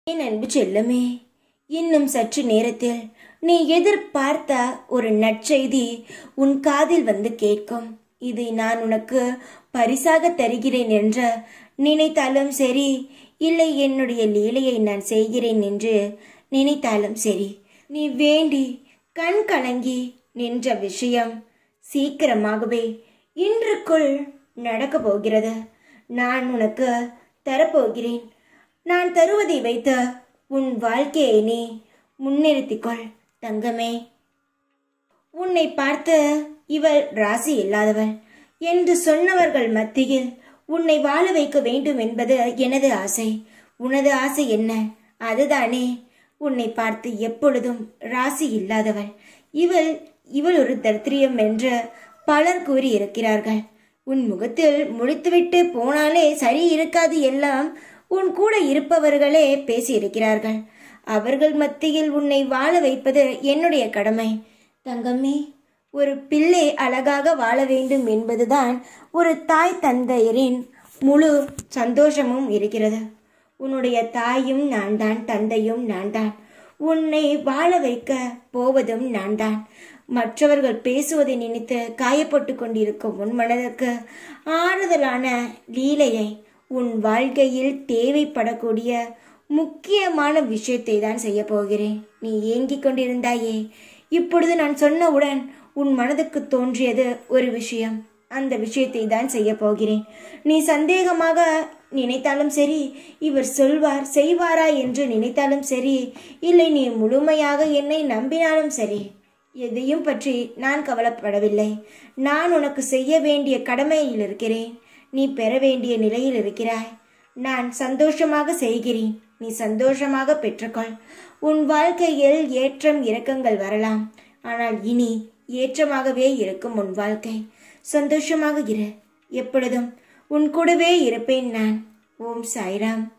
என் அன்பு செல்லமே இன்னும் சற்று நேரத்தில் நீ எதிர்பார்த்த ஒரு நற்செய்தி உன் காதில் வந்து கேட்கும் இதை நான் உனக்கு பரிசாக தருகிறேன் என்ற நினைத்தாலும் சரி இல்லை என்னுடைய லீலையை நான் செய்கிறேன் என்று நினைத்தாலும் சரி நீ வேண்டி கண் கலங்கி நின்ற விஷயம் சீக்கிரமாகவே இன்றுக்குள் நடக்கப் போகிறது நான் உனக்கு தரப்போகிறேன் நான் தருவதை வைத்து உன் வாழ்க்கையை நீ முன்னிறுத்திக்கொள் தங்கமே உன்னை பார்த்து இவள் ராசி இல்லாதவள் என்று சொன்னவர்கள் மத்தியில் உன்னை வாழ வைக்க வேண்டும் என்பது எனது ஆசை உனது ஆசை என்ன அதுதானே உன்னை பார்த்து எப்பொழுதும் ராசி இல்லாதவள் இவள் இவள் ஒரு தரித்திரியம் என்று பலர் கூறியிருக்கிறார்கள் உன் முகத்தில் முடித்துவிட்டு போனாலே சரி இருக்காது எல்லாம் உன் கூட இருப்பவர்களே பேசியிருக்கிறார்கள் அவர்கள் மத்தியில் உன்னை வாழ வைப்பது என்னுடைய கடமை தங்கமே ஒரு பிள்ளை அழகாக வாழ வேண்டும் என்பதுதான் ஒரு தாய் தந்தையரின் முழு சந்தோஷமும் இருக்கிறது உன்னுடைய தாயும் நான் தான் தந்தையும் நான் தான் உன்னை வாழ வைக்க போவதும் நான் தான் மற்றவர்கள் பேசுவதை நினைத்து காயப்பட்டு கொண்டிருக்கும் உன் மனதிற்கு ஆறுதலான லீலையை உன் வாழ்க்கையில் தேவைப்படக்கூடிய முக்கியமான விஷயத்தை தான் செய்ய போகிறேன் நீ ஏங்கிக் கொண்டிருந்தாயே இப்பொழுது நான் சொன்னவுடன் உன் மனதுக்கு தோன்றியது ஒரு விஷயம் அந்த விஷயத்தை தான் செய்ய போகிறேன் நீ சந்தேகமாக நினைத்தாலும் சரி இவர் சொல்வார் செய்வாரா என்று நினைத்தாலும் சரி இல்லை நீ முழுமையாக என்னை நம்பினாலும் சரி எதையும் பற்றி நான் கவலைப்படவில்லை நான் உனக்கு செய்ய வேண்டிய கடமையில் இருக்கிறேன் நீ பெற வேண்டிய நிலையில் இருக்கிறாய் நான் சந்தோஷமாக செய்கிறேன் நீ சந்தோஷமாக பெற்றுக்கொள் உன் வாழ்க்கையில் ஏற்றம் இறக்கங்கள் வரலாம் ஆனால் இனி ஏற்றமாகவே இருக்கும் உன் வாழ்க்கை சந்தோஷமாக இரு எப்பொழுதும் உன் கூடவே இருப்பேன் நான் ஓம் சாய்ராம்